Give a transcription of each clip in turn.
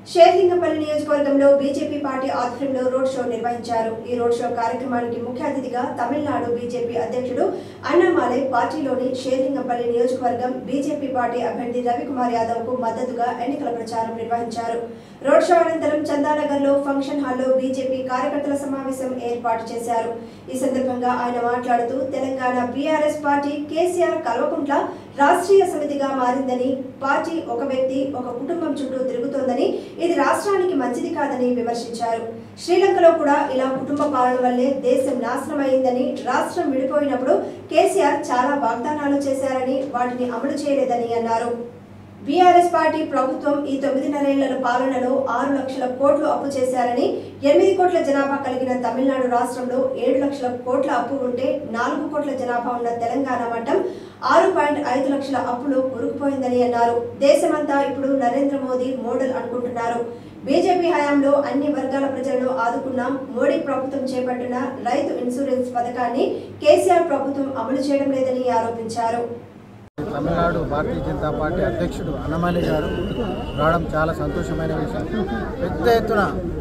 షేర్లింగంపల్లి నియోజకవర్గంలో BJP party ఆధ్వర్యంలో road show నిర్వహించారు ఈ రోడ్ షో కార్యక్రమానికి ముఖ్య అతిథిగా తమిళనాడు బీజేపీ అధ్యక్షుడు అన్నామాలై పార్టీలోని షేర్లింగంపల్లి నియోజకవర్గం బీజేపీ పార్టీ అభ్యర్థి రవికుమార్ యాదవ్ కు మద్దతుగా ఎన్నికల ప్రచారం నిర్వహించారు రోడ్ షో అనంతరం చందానగర్ లో ఫంక్షన్ హాల్లో బీజేపీ కార్యకర్తల సమావేశం ఏర్పాటు చేశారు ఈ సందర్భంగా ఆయన మాట్లాడుతూ Telangana BRS party KCR Kalvakuntla రాష్ట్రీయ సమితిగా మారిందని పార్టీ ఒక వ్యక్తి ఒక కుటుంబం చుట్టూ తిరుగుతోందని ఇది రాష్ట్రానికి మంచిది కాదని విమర్శించారు శ్రీలంకలో కూడా ఇలా కుటుంబ పాలన వల్లే దేశం నాశనం అయిందని రాష్ట్రం విడిపోయినప్పుడు కేసీఆర్ చాలా వాగ్దానాలు చేశారని వాటిని అమలు చేయలేదని అన్నారు బీఆర్ఎస్ పార్టీ ప్రభుత్వం ఈ తొమ్మిదిన్నరేళ్ల పాలనలో ఆరు లక్షల కోట్లు అప్పు చేశారని ఎనిమిది కోట్ల జనాభా కలిగిన తమిళనాడు రాష్ట్రంలో ఏడు లక్షల కోట్ల అప్పు ఉంటే నాలుగు కోట్ల జనాభా ఉన్న తెలంగాణ మట్టం ఆరు పాయింట్ ఐదు లక్షల అప్పులు కూరుకుపోయిందని అన్నారు దేశమంతా ఇప్పుడు నరేంద్ర మోదీ మోడల్ అనుకుంటున్నారు బీజేపీ హయాంలో అన్ని వర్గాల ప్రజలను ఆదుకున్నాం మోడీ ప్రభుత్వం చేపట్టిన రైతు ఇన్సూరెన్స్ పథకాన్ని కేసీఆర్ ప్రభుత్వం అమలు చేయడం లేదని ఆరోపించారు తమిళనాడు భారతీయ జనతా పార్టీ అధ్యక్షుడు అన్నమల్లి గారు రావడం చాలా సంతోషమైన విషయం పెద్ద ఎత్తున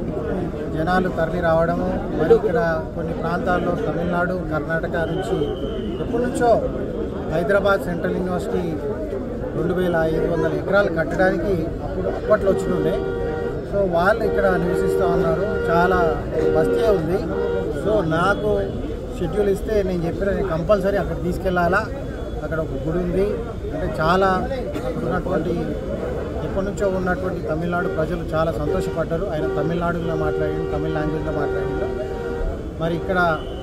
జనాలు తరలి రావడము మరి ఇక్కడ కొన్ని ప్రాంతాల్లో తమిళనాడు కర్ణాటక నుంచి ఎప్పటి నుంచో హైదరాబాద్ సెంట్రల్ యూనివర్సిటీ రెండు వేల ఐదు వందల ఎకరాలు కట్టడానికి అప్పుడు అప్పట్లో వచ్చినుండే సో వాళ్ళు ఇక్కడ నివసిస్తూ ఉన్నారు చాలా బస్తీ ఉంది సో నాకు షెడ్యూల్ ఇస్తే నేను చెప్పిన నేను కంపల్సరీ అక్కడ తీసుకెళ్ళాలా అక్కడ ఒక గుడి ఉంది అంటే చాలా అక్కడ ఉన్నటువంటి ఎప్పటి నుంచో ఉన్నటువంటి తమిళనాడు ప్రజలు చాలా సంతోషపడ్డారు ఆయన తమిళనాడులో మాట్లాడిండు తమిళ లాంగ్వేజ్లో మాట్లాడిండు మరి ఇక్కడ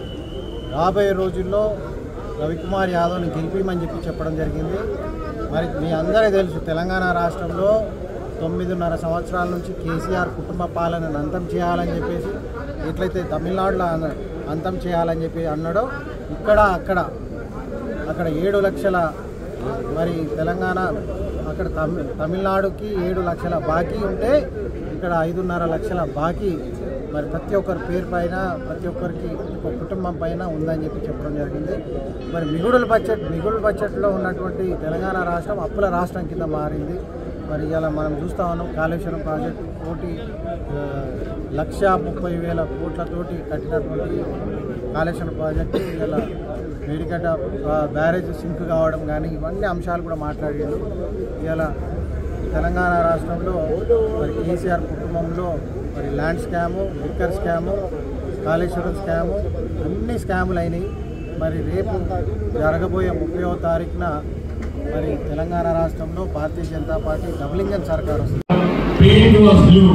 రాబోయే రోజుల్లో రవికుమార్ యాదవ్ని గెలిపిమని చెప్పి చెప్పడం జరిగింది మరి మీ అందరికీ తెలుసు తెలంగాణ రాష్ట్రంలో తొమ్మిదిన్నర సంవత్సరాల నుంచి కేసీఆర్ కుటుంబ పాలనను అంతం చేయాలని చెప్పేసి ఎట్లయితే తమిళనాడులో అన- అంతం చేయాలని చెప్పి అన్నాడో ఇక్కడ అక్కడ అక్కడ ఏడు లక్షల మరి తెలంగాణ అక్కడ తమి తమిళనాడుకి ఏడు లక్షల బాకీ ఉంటే ఇక్కడ ఐదున్నర లక్షల బాకీ మరి ప్రతి ఒక్కరి పేరు పైన ప్రతి ఒక్కరికి ఒక కుటుంబం పైన ఉందని చెప్పి చెప్పడం జరిగింది మరి మిగుడుల బడ్జెట్ మిగుడు బడ్జెట్లో ఉన్నటువంటి తెలంగాణ రాష్ట్రం అప్పుల రాష్ట్రం కింద మారింది మరి ఇలా మనం చూస్తా ఉన్నాం కాళేశ్వరం ప్రాజెక్టు కోటి ఆ, లక్ష ముప్పై వేల కోట్లతోటి కట్టినటువంటి కాళేశ్వరం ప్రాజెక్టు ఇలా మేడిగడ్డ ఆ, బ్యారేజ్ సింక్ కావడం కానీ ఇవన్నీ అంశాలు కూడా మాట్లాడారు ఇలా తెలంగాణ రాష్ట్రంలో మరి కేసీఆర్ కుటుంబంలో మరి land scam liquor scam Kaleshwaram scam అన్ని స్కాములు అయినాయి మరి రేపు జరగబోయే ముప్పైవ తారీఖున మరి తెలంగాణ రాష్ట్రంలో Bharatiya Janata party double engine సర్కార్ వస్తుంది paint was blue.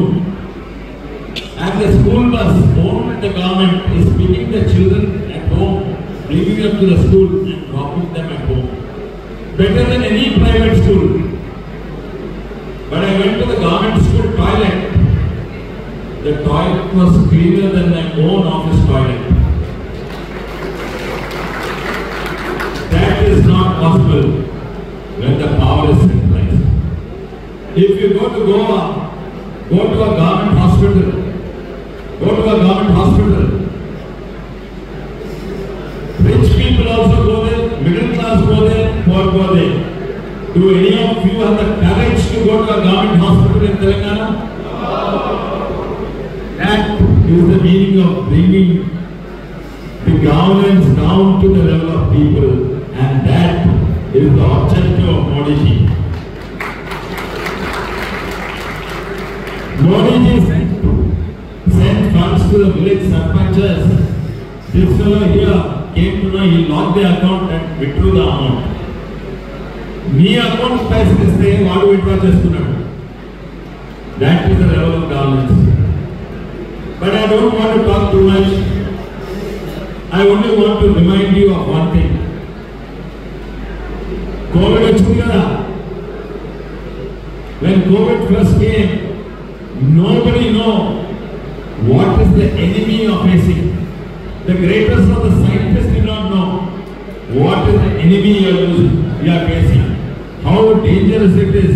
And the school bus owned the government is picking the children at home, bringing them to the school and dropping them at home. Better than any private school. But I went to the government school toilet. The toilet was cleaner than my own office toilet. That is not possible when the power is centralized. If you go to Goa, go to a government hospital, go to a government hospital. Rich people also go there, middle class go there, poor go there. Do any of you have the courage to go to a government hospital in Telangana? That is the meaning of bringing the governance down to the level of people and that is the objective of Modi ji. Modi ji sent, sent funds to the village sarpanchas. This fellow here came to know he locked the account and withdrew the amount. మీ account పైసలు ఇస్తే వాడు withdraw చేసుకున్నాడు that is the level of governance but I don't want to talk too much I only want to remind you of one thing Covid వచ్చింది కదా when COVID first came, nobody know what is the enemy of facing. The greatest of the scientists did not know what is the enemy you are using, you are facing, how dangerous it is.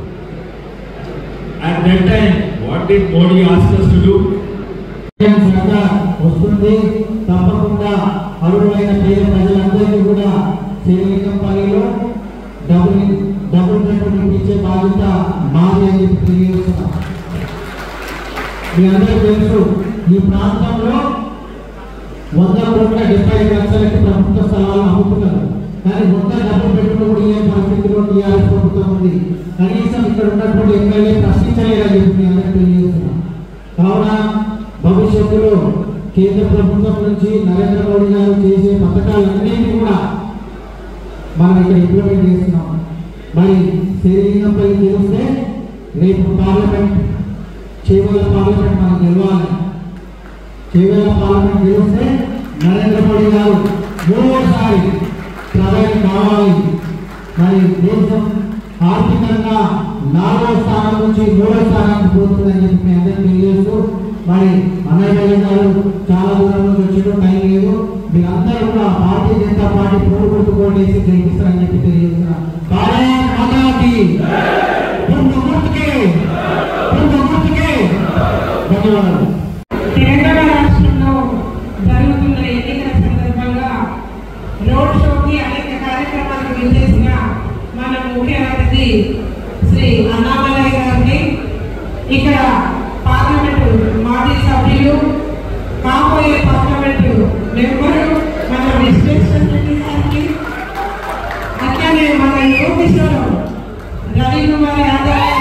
At that time, what did Modi ask us to do? సర్కార్ వస్తుంది తప్పకుండా అర్హులైన పేద ప్రజలందరికీ కూడా శ్రీలింగంపల్లిలో double double bedroom ఇచ్చే బాధ్యత మాది అని చెప్పి తెలియజేస్తున్నాం మీ అందరికీ తెలుసు ఈ ప్రాంతంలో వంద కోట్ల డెబ్బై ఐదు లక్షలకి ప్రభుత్వ స్థలాలు అమ్ముతున్నారు కానీ వంద డబ్బు పెట్టుకుని ఏ పరిస్థితిలో టీఆర్ఎస్ ప్రభుత్వం ఉంది కనీసం ఇక్కడ ఉన్నటువంటి ఎమ్మెల్యే ప్రశ్నించలేదని చెప్పి మీ అందరికీ తెలియజేస్తున్నాం కావున భవిష్యత్తులో కేంద్ర ప్రభుత్వం నుంచి నరేంద్ర మోడీ గారు చేసే పథకాలన్నింటినీ కూడా మనం ఇక్కడ ఇంప్లిమెంట్ చేస్తున్నాం మరి శ్రీలింగంపై తెలిస్తే రేపు పార్లమెంట్ చేవల పార్లమెంట్ మనం గెలవాలి చేవల పార్లమెంట్ గెలిస్తే నరేంద్ర మోడీ గారు మూడోసారి ప్రధాని కావాలి మరి దేశం ఆర్థికంగా నాలుగో స్థానం నుంచి మూడో స్థానానికి పోతుందని చెప్పి మీ అందరికీ తెలియజేస్తూ మరి అన్నయ్య గారు చాలా దూరం నుంచి వచ్చేటో టైం లేదు మీరందరూ కూడా భారతీయ జనతా పార్టీ పోటీ గుర్తుకోటేసి గెలిపిస్తారని చెప్పి తెలియజేస్తున్నారు భారత్ మాతాకి ముందు గుర్తుకే ముందు గుర్తుకే ధన్యవాదాలు తెలంగాణ రాష్ట్రంలో జరుగుతున్న ఎన్నికల సందర్భంగా రోడ్ షోకి అనేక కార్యక్రమాలకు విచ్చేసిన మన ముఖ్య అతిథి శ్రీ అన్నామలయ్య గారిని ఇక్కడ పార్లమెంటు మాజీ సభ్యులు కాబోయే పార్లమెంటు మెంబరు మన విశ్వేశ్వర రెడ్డి గారికి అట్లానే మన యువ కిషోరం రవి కుమార్ యాదవ్